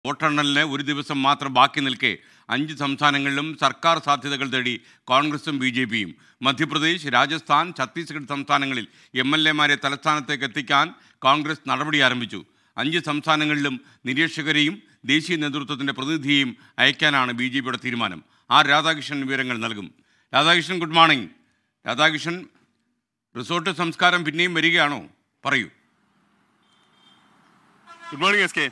വോട്ടെണ്ണലിന് ഒരു ദിവസം മാത്രം ബാക്കി നിൽക്കെ അഞ്ച് സംസ്ഥാനങ്ങളിലും സർക്കാർ സാധ്യതകൾ തേടി കോൺഗ്രസും ബി ജെ പിയും മധ്യപ്രദേശ് രാജസ്ഥാൻ ഛത്തീസ്ഗഡ് സംസ്ഥാനങ്ങളിൽ എം എൽ എമാരെ തലസ്ഥാനത്തേക്ക് എത്തിക്കാൻ കോൺഗ്രസ് നടപടി ആരംഭിച്ചു അഞ്ച് സംസ്ഥാനങ്ങളിലും നിരീക്ഷകരെയും ദേശീയ നേതൃത്വത്തിൻ്റെ പ്രതിനിധിയെയും അയക്കാനാണ് ബി ജെ പിയുടെ തീരുമാനം ആർ രാധാകൃഷ്ണൻ വിവരങ്ങൾ നൽകും Radhakrishnan good morning Radhakrishnan resort സംസ്കാരം പിന്നെയും വരികയാണോ പറയൂ good morning S K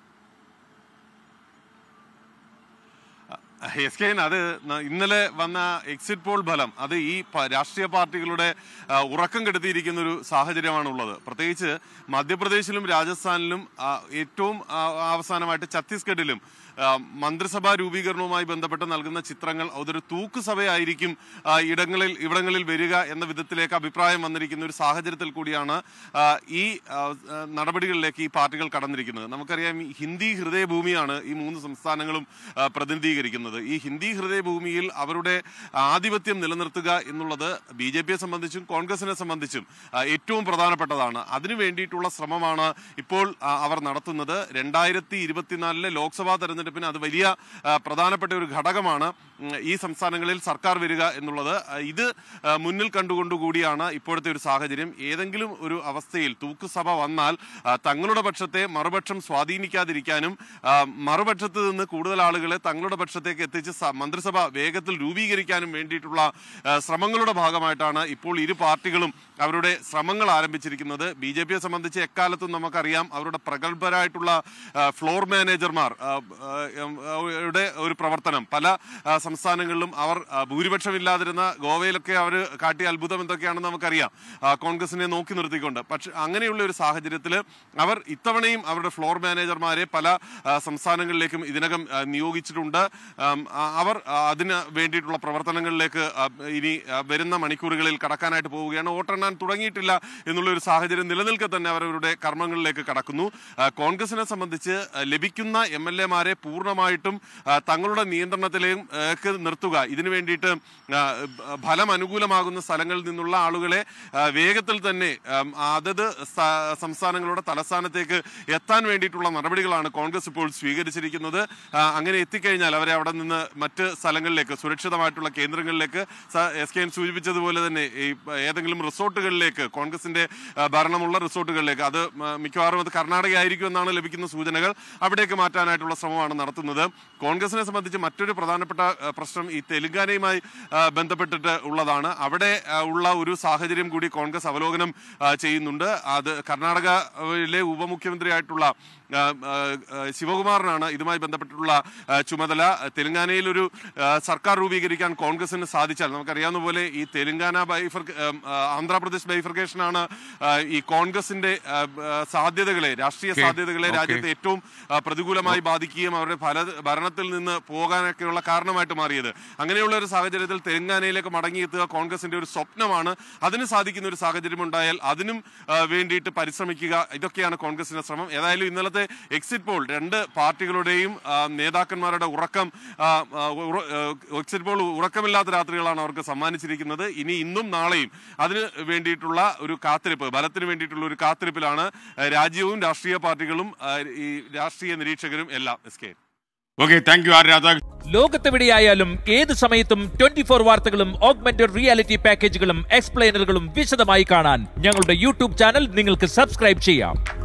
S K അത് ന- ഇന്നലെ വന്ന എക്സിറ്റ് പോൾ ഫലം അത് ഈ പ- രാഷ്ട്രീയ പാർട്ടികളുടെ ആ, ഉറക്കം കെടുത്തിയിരിക്കുന്ന ഒരു സാഹചര്യമാണ് ഉള്ളത് പ്രത്യേകിച്ച് മധ്യപ്രദേശിലും രാജസ്ഥാനിലും ആ, ഏറ്റവും ആ, അവസാനമായിട്ട് ഛത്തീസ്ഗഡിലും ആ, മന്ത്രിസഭാ രൂപീകരണവുമായി ബന്ധപ്പെട്ട് നൽകുന്ന ചിത്രങ്ങൾ അതൊരു തൂക്കുസഭയായിരിക്കും ആ, ഇടങ്ങളിൽ ഇവിടങ്ങളിൽ വരിക എന്ന വിധത്തിലേക്ക് അഭിപ്രായം വന്നിരിക്കുന്ന ഒരു സാഹചര്യത്തിൽ കൂടിയാണ് ആ, ഈ ആ, ആ, നടപടികളിലേക്ക് ഈ പാർട്ടികൾ കടന്നിരിക്കുന്നത് നമുക്കറിയാം ഈ ഹിന്ദി ഹൃദയഭൂമിയാണ് ഈ മൂന്ന് സംസ്ഥാനങ്ങളും ആ, പ്രതിനിധീകരിക്കുന്നത് ഈ ഹിന്ദി ഹൃദയഭൂമിയിൽ അവരുടെ ആധിപത്യം നിലനിർത്തുക എന്നുള്ളത് ബി ജെ പിയെ സംബന്ധിച്ചും കോൺഗ്രസിനെ സംബന്ധിച്ചും ആ, ഏറ്റവും പ്രധാനപ്പെട്ടതാണ് അതിനു വേണ്ടിയിട്ടുള്ള ശ്രമമാണ് ഇപ്പോൾ ആ, അവർ നടത്തുന്നത് രണ്ടായിരത്തി ഇരുപത്തിനാലിലെ ലോക്സഭാ തെരഞ്ഞെടുപ്പിന് അത് വലിയ ആ, പ്രധാനപ്പെട്ട ഒരു ഘടകമാണ് ഉം, ഈ സംസ്ഥാനങ്ങളിൽ സർക്കാർ വരിക എന്നുള്ളത് ആ, ഇത് ആ, മുന്നിൽ കണ്ടുകൊണ്ടുകൂടിയാണ് ഇപ്പോഴത്തെ ഒരു സാഹചര്യം ഏതെങ്കിലും ഒരു അവസ്ഥയിൽ തൂക്കുസഭ വന്നാൽ ആ, തങ്ങളുടെ പക്ഷത്തെ മറുപക്ഷം സ്വാധീനിക്കാതിരിക്കാനും ആ, മറുപക്ഷത്ത് നിന്ന് കൂടുതൽ ആളുകളെ തങ്ങളുടെ പക്ഷത്തേക്ക് എത്തിച്ച് സ- മന്ത്രിസഭ വേഗത്തിൽ രൂപീകരിക്കാനും വേണ്ടിയിട്ടുള്ള ആ, ശ്രമങ്ങളുടെ ഭാഗമായിട്ടാണ് ഇപ്പോൾ ഇരു പാർട്ടികളും അവരുടെ ശ്രമങ്ങൾ ആരംഭിച്ചിരിക്കുന്നത് ബി ജെ പിയെ സംബന്ധിച്ച് എക്കാലത്തും നമുക്കറിയാം അവരുടെ പ്രഗത്ഭരായിട്ടുള്ള ആ, ഫ്ലോർ മാനേജർമാർ ആ, ആ, ആ, യുടെ ഒരു പ്രവർത്തനം പല ആ, സംസ്ഥാനങ്ങളിലും അവർ ആ, ഭൂരിപക്ഷമില്ലാതിരുന്ന ഗോവയിലൊക്കെ അവർ കാട്ടിയ അത്ഭുതം എന്തൊക്കെയാണെന്ന് നമുക്കറിയാം ആ, കോൺഗ്രസിനെ നോക്കി നിർത്തിക്കൊണ്ട് പക്ഷെ അങ്ങനെയുള്ള ഒരു സാഹചര്യത്തിൽ അവർ ഇത്തവണയും അവരുടെ ഫ്ലോർ മാനേജർമാരെ പല ആ, സംസ്ഥാനങ്ങളിലേക്കും ഇതിനകം ആ, നിയോഗിച്ചിട്ടുണ്ട് ആം, ആ, അവർ ആ, അതിന് വേണ്ടിയിട്ടുള്ള പ്രവർത്തനങ്ങളിലേക്ക് ആ, ഇനി ആ, വരുന്ന മണിക്കൂറുകളിൽ കടക്കാനായിട്ട് പോവുകയാണ് വോട്ടെണ്ണാൻ തുടങ്ങിയിട്ടില്ല എന്നുള്ള ഒരു സാഹചര്യം നിലനിൽക്കെ തന്നെ അവർ അവരുടെ കർമ്മങ്ങളിലേക്ക് കടക്കുന്നു ആ, കോൺഗ്രസിനെ സംബന്ധിച്ച് ആ, ലഭിക്കുന്ന എം എൽ എമാരെ പൂർണ്ണമായിട്ടും ആ, തങ്ങളുടെ നിയന്ത്രണത്തിലേക്ക് നിർത്തുക ഇതിനു വേണ്ടിയിട്ട് ആ, ബ- ഫലം അനുകൂലമാകുന്ന സ്ഥലങ്ങളിൽ നിന്നുള്ള ആളുകളെ ആ, വേഗത്തിൽ തന്നെ ആം, അതത് സ- സംസ്ഥാനങ്ങളുടെ തലസ്ഥാനത്തേക്ക് എത്താൻ വേണ്ടിയിട്ടുള്ള നടപടികളാണ് കോൺഗ്രസ് ഇപ്പോൾ സ്വീകരിച്ചിരിക്കുന്നത് ആ, അങ്ങനെ എത്തിക്കഴിഞ്ഞാൽ അവരെ അവിടെ നിന്ന് മറ്റ് സ്ഥലങ്ങളിലേക്ക് സുരക്ഷിതമായിട്ടുള്ള കേന്ദ്രങ്ങളിലേക്ക് സ- എസ് കെ എൻ സൂചിപ്പിച്ചതുപോലെ തന്നെ ഈ ഏതെങ്കിലും റിസോർട്ടുകളിലേക്ക് കോൺഗ്രസിന്റെ ആ, ഭരണമുള്ള റിസോർട്ടുകളിലേക്ക് അത് മ- മിക്കവാറും അത് കർണാടക ആയിരിക്കും എന്നാണ് ലഭിക്കുന്ന സൂചനകൾ അവിടേക്ക് മാറ്റാനായിട്ടുള്ള ശ്രമമാണ് നടത്തുന്നത് കോൺഗ്രസിനെ സംബന്ധിച്ച് മറ്റൊരു പ്രധാനപ്പെട്ട ആ, പ്രശ്നം ഈ തെലുങ്കാനയുമായി ആ, ബന്ധപ്പെട്ടിട്ട് ഉള്ളതാണ് അവിടെ ആ, ഉള്ള ഒരു സാഹചര്യം കൂടി കോൺഗ്രസ് അവലോകനം ആ, ചെയ്യുന്നുണ്ട് അത് കർണാടകയിലെ ഉപമുഖ്യമന്ത്രിയായിട്ടുള്ള ആ, ആ, ആ, ശിവകുമാറിനാണ് ഇതുമായി ബന്ധപ്പെട്ടിട്ടുള്ള ആ, ചുമതല തെലങ്കാനയിൽ ഒരു ആ, സർക്കാർ രൂപീകരിക്കാൻ കോൺഗ്രസിന് സാധിച്ചാൽ നമുക്കറിയാവുന്ന പോലെ ഈ തെലങ്കാന ബൈഫർ ആന്ധ്രാപ്രദേശ് ബൈഫർക്കേഷനാണ് ആ, ഈ കോൺഗ്രസിന്റെ ആ, ആ, സാധ്യതകളെ രാഷ്ട്രീയ Okay. സാധ്യതകളെ Okay. രാജ്യത്തെ ഏറ്റവും ആ, പ്രതികൂലമായി ബാധിക്കുകയും അവരുടെ ഫല ഭരണത്തിൽ നിന്ന് പോകാനൊക്കെയുള്ള കാരണമായിട്ട് മാറിയത് അങ്ങനെയുള്ള ഒരു സാഹചര്യത്തിൽ തെലങ്കാനയിലേക്ക് മടങ്ങിയെത്തുക കോൺഗ്രസിന്റെ ഒരു സ്വപ്നമാണ് അതിന് സാധിക്കുന്ന ഒരു സാഹചര്യം ഉണ്ടായാൽ അതിനും ആ, വേണ്ടിയിട്ട് പരിശ്രമിക്കുക ഇതൊക്കെയാണ് കോൺഗ്രസിന്റെ ശ്രമം ഏതായാലും ഇന്നലത്തെ എക്സിറ്റ് പോൾ രണ്ട് പാർട്ടികളുടെയും ആ, നേതാക്കന്മാരുടെ ഉറക്കം ആ, ആ, ഉറ- ആ, എക്സിറ്റ് പോൾ ഉറക്കമില്ലാത്ത രാത്രികളാണ് അവർക്ക് സമ്മാനിച്ചിരിക്കുന്നത് ഇനി ഇന്നും നാളെയും അതിന് വേണ്ടിയിട്ടുള്ള ഒരു കാത്തിരിപ്പ് ബലത്തിന് വേണ്ടിയിട്ടുള്ള ഒരു കാത്തിരിപ്പിലാണ് ആ, രാജ്യവും രാഷ്ട്രീയ പാർട്ടികളും ആ, ഈ രാഷ്ട്രീയ നിരീക്ഷകരും എല്ലാം S K okay thank you R Radhakrishnan ലോകത്തെവിടെയായാലും ഏത് സമയത്തും ട്വന്റി ഫോർ വാർത്തകളും ഓഗ്മെന്റഡ് റിയാലിറ്റി പാക്കേജുകളും എക്സ്പ്ലെയിനറുകളും വിശദമായി കാണാൻ ഞങ്ങളുടെ യൂട്യൂബ് ചാനൽ നിങ്ങൾക്ക് സബ്സ്ക്രൈബ് ചെയ്യാം